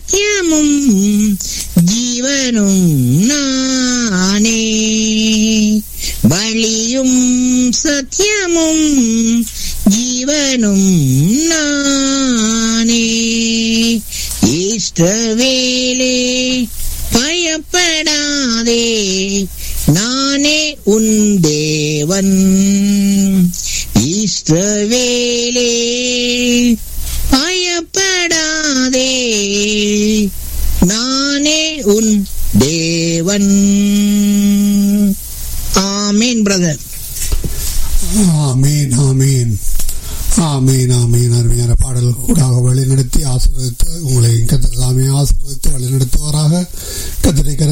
சத்தியமும் ஜீவனும் நானே வழியும் சத்தியமும் ஜீவனும் நானே இஷ்டவேலே பயப்படாதே நானே உன் தேவன் இஷ்டவேலே பயப்படாதே நானே உன் தேவன் ஆமீன் பிரதர் ஆமீன் ஆமீன் ஆமீன் ஆமீன் அருமையான பாடல் கூடாக வழிநடத்தி ஆசீர்வதித்து உங்களை கத்திர சாமி ஆசீர்வதித்து வழிநடத்துவாராக கத்திரை